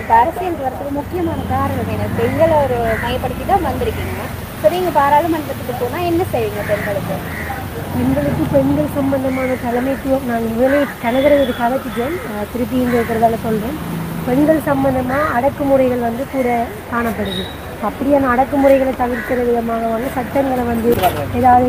இப்போ அரசியல் வரதுக்கு முக்கியமான காரணம் என்ன பெண்களை ஒரு மையப்படுத்தி தான் வந்திருக்கீங்க ஸோ நீங்கள் பாராளுமன்றத்துக்கு போனால் என்ன செய்வீங்க பெண்களுக்கு பெண்களுக்கு பெண்கள் சம்பந்தமான தலைமைத்துவம் நான் இவளே கனகரவது கதைச்சிட்டேன் அஹ் திருப்பி இங்கே இருக்கிறதால சொல்கிறேன் பெண்கள் சம்பந்தமாக அடக்குமுறைகள் வந்து கூட காணப்படுது அப்படியான அடக்குமுறைகளை தவிர்க்கிற விதமாக வந்து சட்டங்களை வந்து ஏதாவது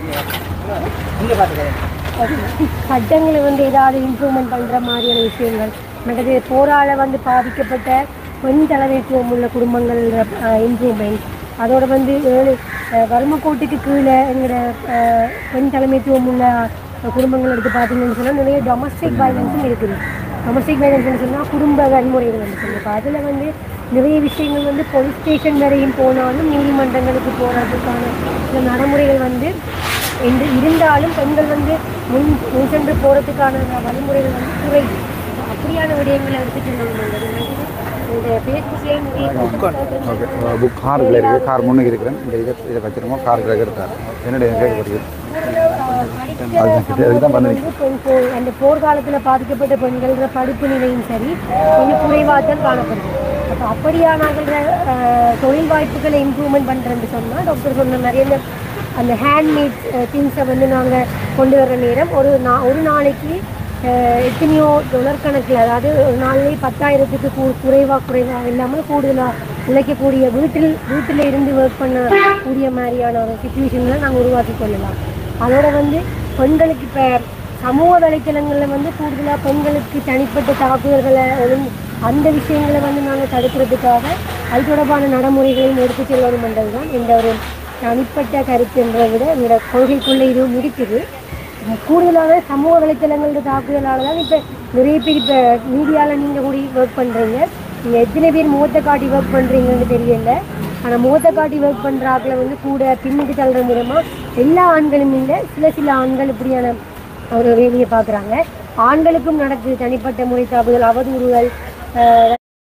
சட்டங்களை வந்து ஏதாவது இம்ப்ரூவ்மெண்ட் பண்ணுற மாதிரியான விஷயங்கள் மற்றது போரால வந்து பாதிக்கப்பட்ட பெண் தலைமைத்துவம் உள்ள குடும்பங்கள் இம்ப்ரூவ்மெண்ட் அதோட வந்து ஏழு அஹ், வறுமை கோட்டுக்கு கீழே எங்களோட அஹ், பெண் தலைமைத்துவம் உள்ள குடும்பங்கள் எடுத்து பார்த்தீங்கன்னு சொன்னால் நிறைய டொமஸ்டிக் வயலன்ஸும் இருக்குது டொமஸ்டிக் வயலன்ஸ்னு சொன்னால் குடும்ப வன்முறைகள் வந்து சொல்லுவோம் அதில் வந்து நிறைய விஷயங்கள் வந்து போலீஸ் ஸ்டேஷன் வரையும் போனாலும் நீதிமன்றங்களுக்கு போகிறதுக்கான சில நடைமுறைகள் வந்து என்று இருந்தாலும் பெண்கள் வந்து முன் முன் சென்று போகிறதுக்கான வழிமுறைகள் வந்து குறைவு அப்படியான விடயங்களை எடுத்துட்டு செல்லணும் இந்த ஃபேஸ்புக்லேயும் ஓகே புக் காருக்குள்ள இருக்குது கார் முன்னுக்கு இருக்கிறேன் இந்த இதை இதை வச்சிருக்கோம் காருக்குள்ள இருக்கிறார் என்னுடைய கேட்கப்படுகிறது அதுதான் கிட்ட அதுக்கு தான் பண்ணிருக்கேன் வந்து பெண் போ- அந்த போர்க்காலத்தில் பாதிக்கப்பட்ட பெண்கள படிப்பு நிலையும் சரி கொஞ்சம் குறைவாக தான் காணப்படுது அப்போ அப்படியானாகிற தொழில் வாய்ப்புகளை இம்ப்ரூவ்மெண்ட் பண்ணுறேன்னு சொன்னால் டாக்டர் சொன்ன மாதிரி அந்த அந்த ஹேண்ட்மேட் திங்ஸை வந்து நாங்கள் கொண்டு வர நேரம் ஒரு நா ஒரு நாளைக்கு அஹ், எத்தனையோ டொலர் கணக்கில் அதாவது ஒரு நாளிலே பத்தாயிரத்துக்கு கூ குறைவாக குறைவாக இல்லாமல் கூடுதலாக உழைக்கக்கூடிய வீட்டில் வீட்டில் இருந்து ஒர்க் பண்ண கூடிய மாதிரியான ஒரு சுச்சுவேஷனில் நாங்கள் உருவாக்கி கொள்ளலாம் அதோட வந்து பெண்களுக்கு இப்போ சமூக வலைத்தளங்களில் வந்து கூடுதலாக பெண்களுக்கு தனிப்பட்ட தாக்குதல்களை ஒழுங்கு அந்த விஷயங்களை வந்து நாங்கள் தடுக்கிறதுக்காக அது தொடர்பான நடைமுறைகளையும் எடுத்து செல்லணும்ன்றது தான் இந்த ஒரு தனிப்பட்ட கருத்துன்றதை விட என்னோட கொள்கைக்குள்ளே இதுவும் இருக்குது கூடுதலான சமூக வலைத்தளங்களோட தாக்குதலால் தான் இப்போ நிறைய பேர் இப்போ மீடியாவில் நீங்கள் கூட ஒர்க் பண்ணுறீங்க நீங்கள் எத்தனை பேர் முகத்தை காட்டி ஒர்க் பண்ணுறீங்கன்னு தெரியல ஆனால் முகத்தை காட்டி ஒர்க் பண்ணுற ஆட்களை வந்து கூட பின்னுக்கு தள்ளுற மூலமாக எல்லா ஆண்களும் இல்லை சில சில ஆண்கள் இப்படியான ஒரு வேலையை பார்க்குறாங்க ஆண்களுக்கும் நடக்குது தனிப்பட்ட முறை தாக்குதல் அவதூறுகள் அஹ்,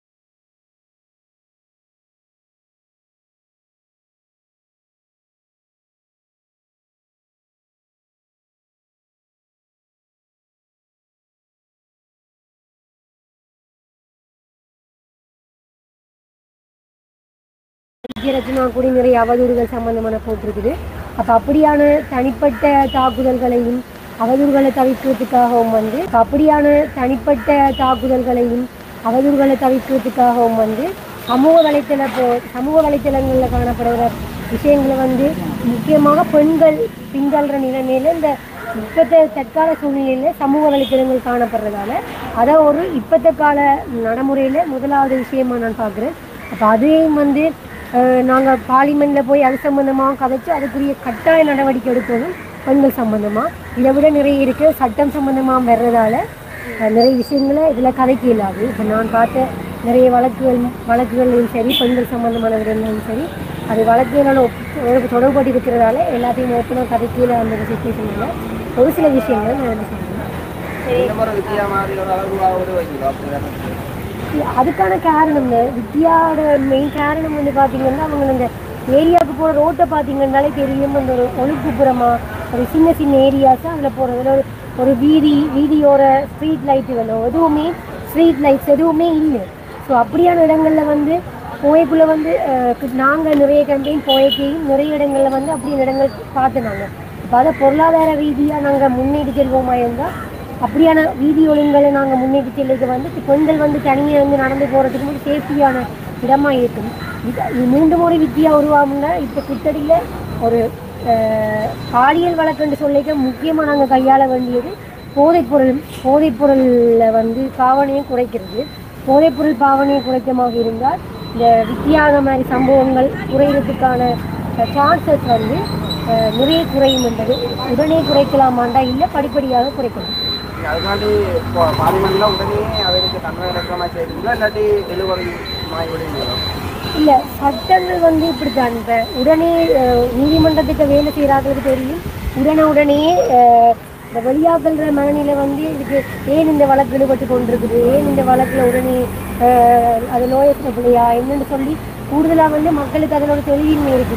விஜயரத்னா கூட நிறைய அவதூறுகள் சம்பந்தமான போட்டிருக்குது அப்போ அப்படியான தனிப்பட்ட தாக்குதல்களையும் அவதூறுகளை தவிர்க்கிறதுக்காகவும் வந்து அப்ப அப்படியான தனிப்பட்ட தாக்குதல்களையும் அவதூறுகளை தவிர்க்கிறதுக்காகவும் வந்து சமூக வலைத்தள போ சமூக வலைத்தளங்களில் காணப்படுகிற விஷயங்களை வந்து முக்கியமாக பெண்கள் பின்தள்ளுற நிலைமையில இந்த இப்பத்த தற்கால சூழ்நிலையில் சமூக வலைத்தளங்கள் காணப்படுறதால அதை ஒரு இப்பத்த கால நடைமுறையில் முதலாவது விஷயமா நான் பார்க்குறேன் அப்போ அதையும் வந்து நாங்கள் பார்லிமெண்ட்டில் போய் அது சம்மந்தமாக கதைச்சு அதுக்குரிய கட்டாய நடவடிக்கை எடுக்கணும் பெண்கள் சம்மந்தமாக இதை விட நிறைய இருக்குது சட்டம் சம்மந்தமாக வர்றதால அஹ், நிறைய விஷயங்களை இதில் கதைக்க இல்லாது இப்போ நான் பார்த்த நிறைய வழக்குகள் வழக்குகளையும் சரி பெண்கள் சம்மந்தமான விடயங்களும் சரி அது வழக்குகளோட ஒப்~ தொடர்பட்டு இருக்கிறதால எல்லாத்தையும் ஓப்பனாக கதைக்கல அந்த சுச்சுவேஷனில் ஒரு சில விஷயங்களை நான் வந்து சொல்றேன் இந்த முறை வித்தியா மாதிரி ஒரு அளவு ஒரு வைக்கிறோம் அப்படி இல்ல, அதுக்கான காரணம் இந்த வித்யாவோட மெயின் காரணம் வந்து பார்த்தீங்கன்னா அவங்க இந்த ஏரியாவுக்கு போகிற ரோட்டை பார்த்தீங்கன்னாலே தெரியும் அந்த ஒரு ஒழுங்குப்புறமா ஒரு சின்ன சின்ன ஏரியாஸ் அதில் போகிறதுல ஒரு ஒரு வீதி வீதியோர ஸ்ட்ரீட் லைட்டுகளோ எதுவுமே ஸ்ட்ரீட் லைட்ஸ் எதுவுமே இல்லை ஸோ அப்படியான இடங்களில் வந்து போயக்குள்ளே வந்து நாங்கள் நிறைய கேம்பெயின் போயக்கையும் நிறைய இடங்களில் வந்து அப்படியான இடங்கள் பார்த்து நாங்கள் இப்போ அதை பொருளாதார ரீதியாக நாங்கள் முன்னேறி செல்வோமா இருந்தால் அப்படியான வீதி ஒழுங்குகளை நாங்கள் முன்னேற்றி செல்லுறது வந்து பெண்கள் வந்து தனியாக வந்து நடந்து போகிறதுக்கு வந்து சேஃப்டியான இடமா இருக்கும் இது இது மீண்டும் ஒரு வித்தியா உருவாகும்னா இப்போ கிட்டடியில் ஒரு அஹ், பாலியல் வழக்குன்னு சொல்லிக்க முக்கியமாக நாங்கள் கையாள வேண்டியது போதைப்பொருள் போதைப்பொருளில் வந்து பாவனையை குறைக்கிறது போதைப்பொருள் பாவனையை குறைக்கமாக இருந்தால் இந்த வித்தியாக மாதிரி சம்பவங்கள் குறையிறதுக்கான சான்சஸ் வந்து அஹ், நிறைய குறையும் என்பது உடனே குறைக்கலாமாண்டா இல்லை படிப்படியாக குறைக்கணும் அதுக்காண்டி இப்போ பார்லிமெண்ட்ல உடனே அவருக்கு தன்மை இறக்கமாக செய்யுங்களா இல்லாட்டி டெலிவரி மாதிரி விடுவீங்களா இல்லை சட்டங்கள் வந்து இப்படித்தான் இப்போ உடனே அஹ், நீதிமன்றத்துக்கு வேலை செய்கிறார்களுக்கு தெரியும் உடனே உடனே அஹ், இந்த வெளியாகல்ற மனநிலை வந்து இதுக்கு ஏன் இந்த வழக்கு ஈடுபட்டு கொண்டிருக்குது ஏன் இந்த வழக்கில் உடனே அஹ், அது லோயஸ்ட் பிள்ளையா என்னன்னு சொல்லி கூடுதலாக வந்து மக்களுக்கு அதில் ஒரு தெளிவின்மை இருக்குது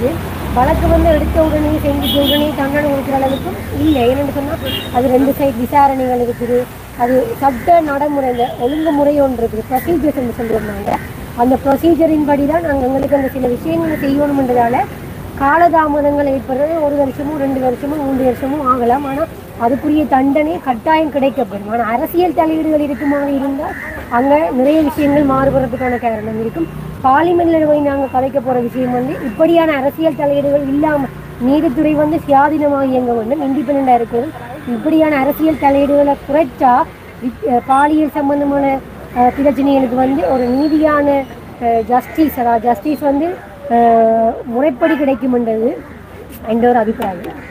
வழக்கு வந்து எடுத்த உடனே செஞ்சுட்டு உடனே தண்டனை கொடுக்குற அளவுக்கும் இல்லை ஏன்னு சொன்னால் அது ரெண்டு சைடு விசாரணைகள் இருக்குது அது சட்ட நடைமுறை இந்த ஒழுங்குமுறை ஒன்று இருக்குது ப்ரொசீஜர்ஸ் சொல்லியிருந்தாங்க அந்த ப்ரொசீஜரின் படி தான் நாங்கள் எங்களுக்கு அந்த சில விஷயங்களை செய்யணுன்றதால காலதாமதங்கள் ஏற்படுறது ஒரு வருஷமும் ரெண்டு வருஷமும் மூன்று வருஷமும் ஆகலாம் ஆனால் அதுக்குரிய தண்டனை கட்டாயம் கிடைக்கப்படும் ஆனால் அரசியல் தலையீடுகள் இருக்குமாறு இருந்தால் அங்கே நிறைய விஷயங்கள் மாறுபடுறதுக்கான காரணம் இருக்கும் பார்லிமெண்ட்ல போய் நாங்கள் கலைக்க போகிற விஷயம் வந்து இப்படியான அரசியல் தலையீடுகள் இல்லாமல் நீதித்துறை வந்து சுயாதீனமாக இயங்க வேண்டும் இண்டிபெண்டாக இருக்கணும் இப்படியான அரசியல் தலையீடுகளை குறைச்சா வி- அஹ் பாலியல் சம்பந்தமான அஹ், பிரச்சனைகளுக்கு வந்து ஒரு நீதியான ஜஸ்டிஸ் அதாவது ஜஸ்டிஸ் வந்து அஹ், முறைப்படி கிடைக்கும்ன்றது என்ற ஒரு அபிப்பிராயம்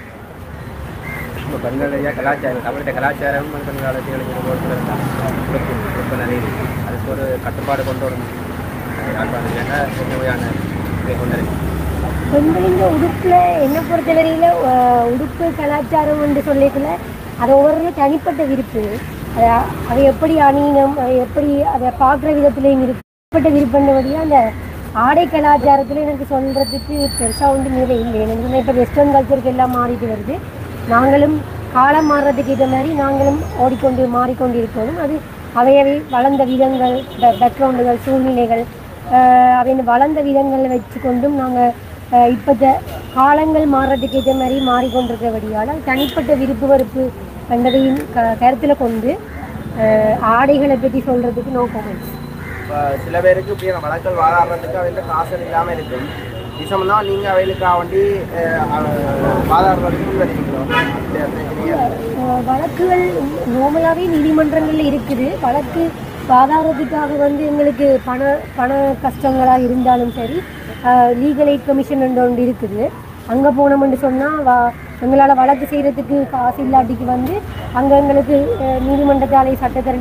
இப்போ பெண்களுடைய கலாச்சாரம் தமிழுடைய கலாச்சாரம் பெண் காலத்தில் உடுப்பு உடுப்பு நிறைய அதுக்கு ஒரு கட்டுப்பாடு கொண்டு வரணும் யாழ்ப்பாணத்தில் என்ன வகையான இதை கொண்டு வரணும் பெண்களின் உடுப்புல என்னை பொறுத்தவரையில அஹ், உடுப்பு கலாச்சாரம் என்று சொல்லிக்கல அது ஒவ்வொரு தனிப்பட்ட விருப்பு அதை அதை எப்படி அணியணும் அதை எப்படி அதை பார்க்குற விதத்துலையும் இருக்கு தனிப்பட்ட விருப்பன்றபடியாக அந்த ஆடை கலாச்சாரத்தில் எனக்கு சொல்கிறதுக்கு பெருசாக ஒன்று மீத இல்லை எனக்கு இப்போ வெஸ்டர்ன் கல்ச்சருக்கு எல்லாம் மாறிட்டு வருது நாங்களும் காலம் மாறுறதுக்கு ஏற்ற மாதிரி நாங்களும் ஓடிக்கொண்டு மாறிக்கொண்டு இருக்கணும் அது அவையவை வளர்ந்த விதங்கள் பேக்ரவுண்டுகள் சூழ்நிலைகள் ஆஹ் அவை வளர்ந்த விதங்களை வச்சுக்கொண்டும் நாங்கள் இப்போத்த காலங்கள் மாறுறதுக்கு ஏற்ற மாதிரி மாறிக்கொண்டிருக்கிறபடியால் தனிப்பட்ட விருப்பு வெறுப்பு என்பதையும் க கருத்தில் கொண்டு ஆஹ் ஆடைகளை பற்றி சொல்கிறதுக்கு நோ கமெண்ட்ஸ் இப்போ சில பேருக்கு இப்படியான வழக்கல் வாதாடுறதுக்கு அவங்களுக்கு காசு இல்லாமல் இருக்கும் நிசம்னா நீங்கள் அவைகளுக்காக வேண்டி அஹ், வாதாடுறதுக்கு முன் வருவீங்களோ இந்த பிரச்சனையை ஆஹ் வழக்குகள் நார்மலாகவே நீதிமன்றங்களில் இருக்குது வழக்கு வாதாடுறதுக்காக வந்து எங்களுக்கு பண பண கஷ்டங்களாக இருந்தாலும் சரி லீகல் எய்ட் கமிஷன் ஒன்று இருக்குது அங்கே போனோம்னு சொன்னால் வா எங்களால் வழக்கு செய்கிறதுக்கு காசு இல்லாட்டிக்கு வந்து அங்கே எங்களுக்கு ஆஹ் நீதிமன்றத்தாலே சட்டத்தரணி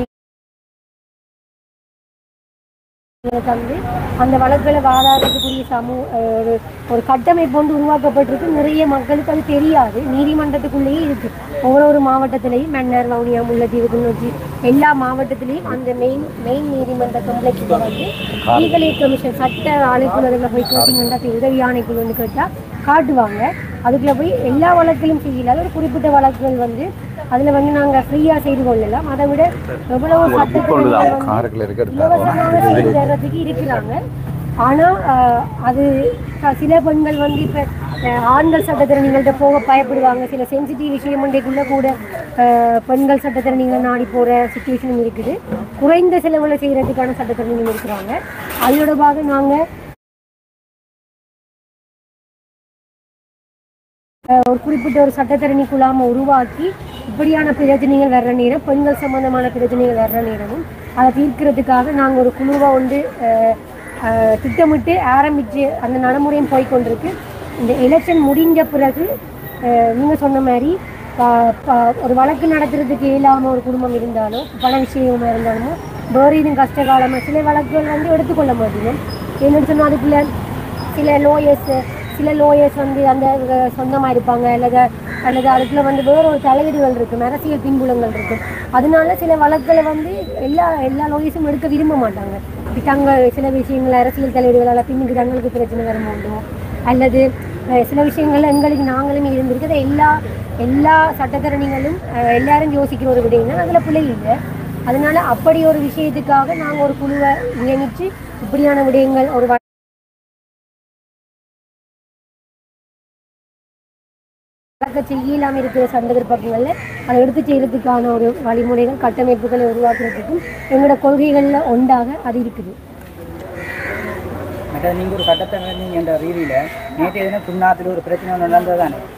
தந்து அந்த வழக்குகளை வாதாடுறதுக்குரிய சமூக அஹ், ஒரு ஒரு கட்டமைப்பு வந்து உருவாக்கப்பட்டிருக்கு நிறைய மக்களுக்கு அது தெரியாது நீதிமன்றத்துக்குள்ளேயே இருக்கு ஒவ்வொரு மாவட்டத்திலையும் மன்னர் வவுனியா முல்லைத்தீவு கிளிநொச்சி எல்லா மாவட்டத்திலையும் அந்த மெயின் மெயின் நீதிமன்ற கம்ப்ளெக்ஸில் வந்து லீகல் எய்ட் கமிஷன் சட்ட ஆணைக்குழுவில் போய் கோச்சிங்கன்னா உதவி ஆணைக்குழு வந்து கேட்டால் காட்டுவாங்க அதுக்குள்ள போய் எல்லா வழக்கிலும் செய்யல ஒரு குறிப்பிட்ட வழக்குகள் வந்து அதில் வந்து நாங்கள் ஃப்ரீயாக செய்து கொள்ளலாம் அதை விட எவ்வளவு சட்டத்திட்டங்கள் வந்து காருக்குள்ள இருக்க இலவசமாக செய்து தர்றதுக்கு இருக்கிறாங்க ஆனால் அது க- சில பெண்கள் வந்து இப்போ ஆண்கள் சட்டத்திறனிகள்கிட்ட போக பயப்படுவாங்க சில சென்சிட்டிவ் விஷயம் ஒன்றைக்குள்ளே கூட அஹ், பெண்கள் சட்டத்திறனிகள் நாடி போகிற சுச்சுவேஷனும் இருக்குது குறைந்த செலவில் செய்கிறதுக்கான சட்டத்திறனிகள் இருக்கிறாங்க அதோட பாக நாங்கள் ஒரு குறிப்பிட்ட ஒரு சட்டத்தரணி குழாமை உருவாக்கி இப்படியான பிரச்சனைகள் வர்ற நேரம் பெண்கள் சம்பந்தமான பிரச்சனைகள் வர்ற நேரமும் அதை தீர்க்கிறதுக்காக நாங்கள் ஒரு குழுவை வந்து அஹ், அஹ், திட்டமிட்டு ஆரம்பித்து அந்த நடைமுறையும் போய்க்கொண்டிருக்கு இந்த எலெக்ஷன் முடிஞ்ச பிறகு நீங்கள் சொன்ன மாதிரி ப- ப- ஒரு வழக்கு நடத்துறதுக்கு இயலாமல் ஒரு குடும்பம் இருந்தாலும் பண விஷயமா இருந்தாலும் வேறு இதுவும் கஷ்ட காலமாக சில வழக்குகள் வந்து எடுத்துக்கொள்ள மாட்டீங்க என்னன்னு சொன்னால் அதுக்குள்ள சில லோயர்ஸ் சில லோயர்ஸ் வந்து அந்த அஹ், சொந்தமா இருப்பாங்க அல்லது அல்லது அதுக்குள்ள வந்து வேற ஒரு தலையீடுகள் இருக்கும் அரசியல் பின்புலங்கள் இருக்கும் அதனால சில வழக்குகளை வந்து எல்லா எல்லா லோயர்ஸும் எடுக்க விரும்ப மாட்டாங்க இப்ப தங்க சில விஷயங்கள் அரசியல் தலையீடுகளால் பின்னுக்கு தங்களுக்கு பிரச்சனை வர மாட்டோம் அல்லது அஹ், சில விஷயங்கள்ல எங்களுக்கு நாங்களும் இருந்திருக்குது எல்லா எல்லா சட்டத்தரணிகளும் அஹ், எல்லாரும் யோசிக்கிற ஒரு விடயம் அதில் பிழை இல்லை அதனால அப்படி ஒரு விஷயத்துக்காக நாங்கள் ஒரு குழுவை நியமித்து இப்படியான விடயங்கள் ஒரு வ- வழக்க செய்யலாம் இருக்கிற சந்தர்ப்ப பக்கங்களில் அதை எடுத்து செய்யறதுக்கான ஒரு வழிமுறைகள் கட்டமைப்புகளை உருவாக்குறதுக்கும் எங்களோட கொள்கைகளில் ஒன்றாக அது இருக்குது மற்ற நீங்கள் ஒரு சட்டத்தை என்ற ரீதியில் நேற்றைய தினம் குருநாத்தில் ஒரு பிரச்சனை ஒன்று நடந்தது தானே